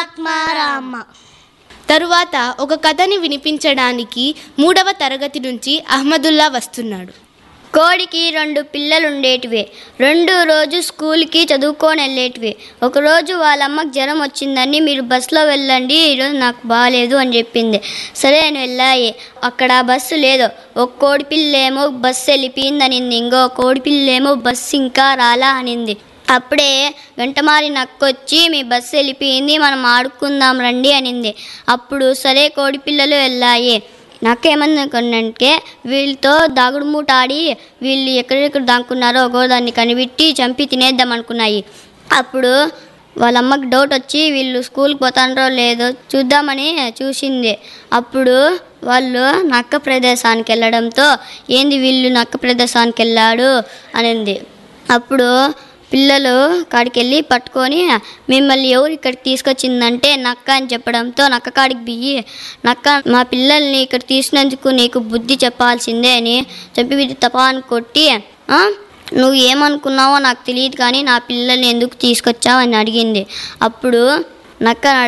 ఆత్మారామ తరువాత ఒక కథని వినిపించడానికి మూడవ తరగతి నుంచి అహ్మదుల్లా వస్తున్నాడు కోడికి రెండు పిల్లలు ఉండేటివి రెండు రోజు స్కూల్కి చదువుకొని వెళ్ళేటివి ఒకరోజు వాళ్ళ అమ్మకి జ్వరం వచ్చిందని మీరు బస్సులో వెళ్ళండి ఈరోజు నాకు బాగాలేదు అని చెప్పింది సరే అని వెళ్ళాయి అక్కడ బస్సు లేదు ఒక కోడి పిల్లేమో బస్సు వెళ్ళిపోయిందనింది ఇంకో కోడి పిల్లేమో బస్సు ఇంకా రాలా అనింది అప్పుడే గంటమారి నక్కొచ్చి మీ బస్సు వెళ్ళిపోయింది మనం ఆడుకుందాం రండి అనింది అప్పుడు సరే కోడి పిల్లలు వెళ్ళాయి నాకేమన్నా కొన్నంటే వీళ్ళతో దాగుడు మూట ఆడి వీళ్ళు ఎక్కడెక్కడ దాక్కున్నారో ఒకో దాన్ని కనిపెట్టి చంపి తినేద్దాం అనుకున్నాయి అప్పుడు వాళ్ళ అమ్మకి డౌట్ వచ్చి వీళ్ళు స్కూల్కి పోతాండ్రో లేదో చూద్దామని చూసింది అప్పుడు వాళ్ళు నక్క ప్రదేశానికి వెళ్ళడంతో ఏంది వీళ్ళు నక్క ప్రదేశానికి వెళ్ళాడు అనింది అప్పుడు పిల్లలు కాడికి వెళ్ళి పట్టుకొని మిమ్మల్ని ఎవరు ఇక్కడికి తీసుకొచ్చిందంటే నక్క అని చెప్పడంతో నక్క కాడికి బియ్యి నక్క మా పిల్లల్ని ఇక్కడ తీసినందుకు నీకు బుద్ధి చెప్పాల్సిందే అని చెప్పి వీటి తపాన్ని కొట్టి "ఆ? నువ్వు ఏమనుకున్నావో నాకు తెలియదు కానీ నా పిల్లల్ని ఎందుకు తీసుకొచ్చావు అని అడిగింది అప్పుడు నక్క